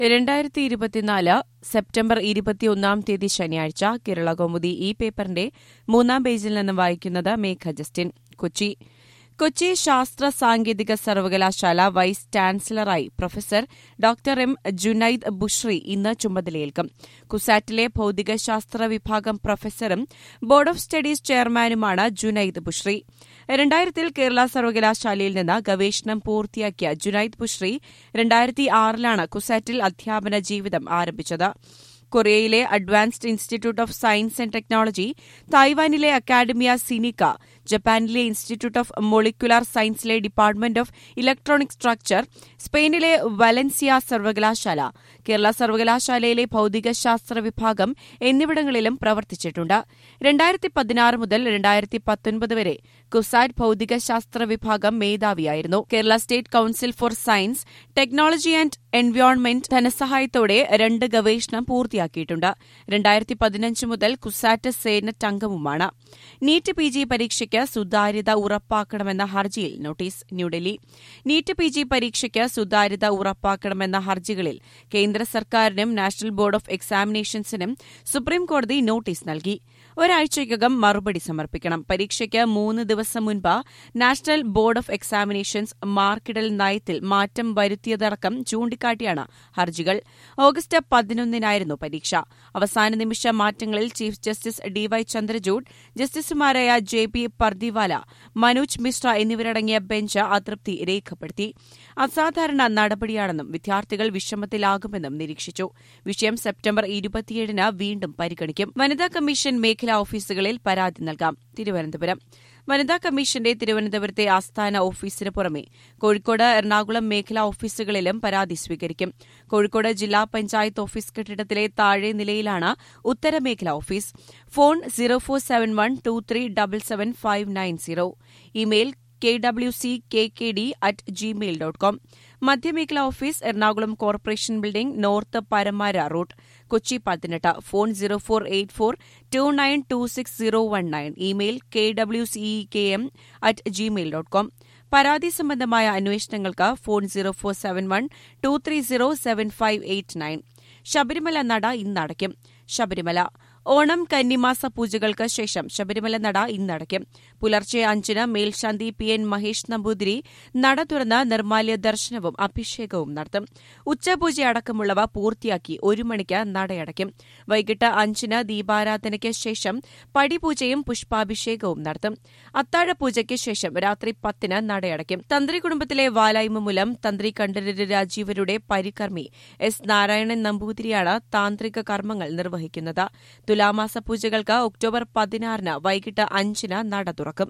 രണ്ടായിരത്തി ഇരുപത്തിനാല് സെപ്റ്റംബർ ഇരുപത്തിയൊന്നാം തീയതി ശനിയാഴ്ച കേരള കൗമുദി ഈ പേപ്പറിന്റെ മൂന്നാം പേജിൽ നിന്ന് വായിക്കുന്നത് മേഘ ജസ്റ്റിൻ കൊച്ചി കൊച്ചി ശാസ്ത്ര സാങ്കേതിക സർവകലാശാല വൈസ് ചാൻസലറായി professor doctor M Junaid Bushri ഇന്ന് ചുമതലയേൽക്കും കുസാറ്റിലെ ഭൌതികശാസ്ത്ര വിഭാഗം പ്രൊഫസറും ബോർഡ് ഓഫ് സ്റ്റഡീസ് ചെയർമാനുമാണ് ജുനൈദ് ബുഷ്രി രണ്ടായിരത്തിൽ കേരള സർവകലാശാലയിൽ നിന്ന് ഗവേഷണം പൂർത്തിയാക്കിയ ജുനൈദ് ബുഷ്രി രണ്ടായിരത്തി ആറിലാണ് കുസാറ്റിൽ അധ്യാപന ജീവിതം ആരംഭിച്ചത് കൊറിയയിലെ advanced institute of science and technology തായ്വാനിലെ അക്കാഡമിയ സിനിക്ക ജപ്പാനിലെ ഇൻസ്റ്റിറ്റ്യൂട്ട് ഓഫ് മൊളിക്കുലാർ സയൻസിലെ ഡിപ്പാർട്ട്മെന്റ് ഓഫ് ഇലക്ട്രോണിക് സ്ട്രക്ചർ സ്പെയിനിലെ വലൻസിയ സർവകലാശാല കേരള സർവകലാശാലയിലെ ഭൌതികശാസ്ത്ര വിഭാഗം എന്നിവിടങ്ങളിലും പ്രവർത്തിച്ചിട്ടുണ്ട് രണ്ടായിരത്തി പതിനാറ് മുതൽ രണ്ടായിരത്തി പത്തൊൻപത് വരെ കുസാറ്റ് ഭൌതികശാസ്ത്ര വിഭാഗം മേധാവിയായിരുന്നു Kerala state council for science technology and environment ധനസഹായത്തോടെ രണ്ട് ഗവേഷണം പൂർത്തിയാക്കിയിട്ടുണ്ട് രണ്ടായിരത്തി പതിനഞ്ച് മുതൽ കുസാറ്റ് സേനറ്റ് അംഗവുമാണ് നീറ്റ് പി ജി പരീക്ഷയ്ക്ക് സുതാര്യത ഉറപ്പാക്കണമെന്ന ഹർജിയിൽ notice New Delhi NEET P G പരീക്ഷയ്ക്ക് സുതാര്യത ഉറപ്പാക്കണമെന്ന ഹർജികളിൽ കേന്ദ്ര സർക്കാരിനും നാഷണൽ ബോർഡ് ഓഫ് എക്സാമിനേഷൻസിനും സുപ്രീംകോടതി നോട്ടീസ് നൽകി ഒരാഴ്ചയ്ക്കകം മറുപടി സമർപ്പിക്കണം പരീക്ഷയ്ക്ക് മൂന്ന് ദിവസം മുൻപ് നാഷണൽ ബോർഡ് ഓഫ് എക്സാമിനേഷൻസ് മാർക്കിടൽ നയത്തിൽ മാറ്റം വരുത്തിയതടക്കം ചൂണ്ടിക്കാട്ടിയാണ് ഹർജികൾ ഓഗസ്റ്റ് പതിനൊന്നിനായിരുന്നു പരീക്ഷ അവസാന നിമിഷ മാറ്റങ്ങളിൽ ചീഫ് ജസ്റ്റിസ് ഡിവൈ ചന്ദ്രചൂഡ് ജസ്റ്റിസുമാരായ ജെ പി പർദിവാല മനോജ് മിശ്ര എന്നിവരടങ്ങിയ ബെഞ്ച് അതൃപ്തി രേഖപ്പെടുത്തി അസാധാരണ നടപടിയാണെന്നും വിദ്യാർത്ഥികൾ വിഷമത്തിലാകുമെന്നും നിരീക്ഷിച്ചു വിഷയം സെപ്റ്റംബർ ഇരുപത്തിയേഴിന് വീണ്ടും പരിഗണിക്കും വനിതാ കമ്മീഷൻ മേഖലാ ഓഫീസുകളിൽ പരാതി നൽകാം തിരുവനന്തപുരം വനിതാ കമ്മീഷന്റെ തിരുവനന്തപുരത്തെ ആസ്ഥാന ഓഫീസിന് പുറമെ കോഴിക്കോട് എറണാകുളം മേഖലാ ഓഫീസുകളിലും പരാതി സ്വീകരിക്കും കോഴിക്കോട് ജില്ലാ പഞ്ചായത്ത് ഓഫീസ് കെട്ടിടത്തിലെ താഴെ നിലയിലാണ് ഉത്തരമേഖലാ office phone zero four seven one two three double seven five nine zero email K W C K K D at Gmail dot com മധ്യമേഖലാ office Ernakulam corporation building north Paramara road Kochi പതിനെട്ട് phone zero four eight four two nine two six zero one nine email K W C K M at Gmail dot com പരാതി സംബന്ധമായ അന്വേഷണങ്ങൾക്ക് phone zero four seven one two three zero seven five eight nine Sabarimala നട ഇന്നടയ്ക്കും ശബരിമല ഓണം കന്നിമാസ പൂജകൾക്ക് ശേഷം ശബരിമല നട ഇന്നടയ്ക്കും പുലർച്ചെ അഞ്ചിന് മേൽശാന്തി പി എൻ മഹേഷ് നമ്പൂതിരി നട തുറന്ന് നിർമാല്യ ദർശനവും അഭിഷേകവും നടത്തും ഉച്ചപൂജയടക്കമുള്ളവ പൂർത്തിയാക്കി ഒരു മണിക്ക് നടയടയ്ക്കും വൈകിട്ട് അഞ്ചിന് ദീപാരാധനയ്ക്ക് ശേഷം പടിപൂജയും പുഷ്പാഭിഷേകവും നടത്തും അത്താഴപൂജയ്ക്ക് ശേഷം രാത്രി പത്തിന് നടയടയ്ക്കും തന്ത്രി കുടുംബത്തിലെ വാലായ്മ മൂലം തന്ത്രി കണ്ഠരര് രാജീവരുടെ പരികർമ്മി എസ് നാരായണൻ നമ്പൂതിരിയാണ് താന്ത്രിക കർമ്മങ്ങൾ നിർവഹിക്കുന്നത് തുലാമാസ പൂജകൾക്ക് ഒക്ടോബർ പതിനാറിന് വൈകിട്ട് അഞ്ചിന് നട തുറക്കും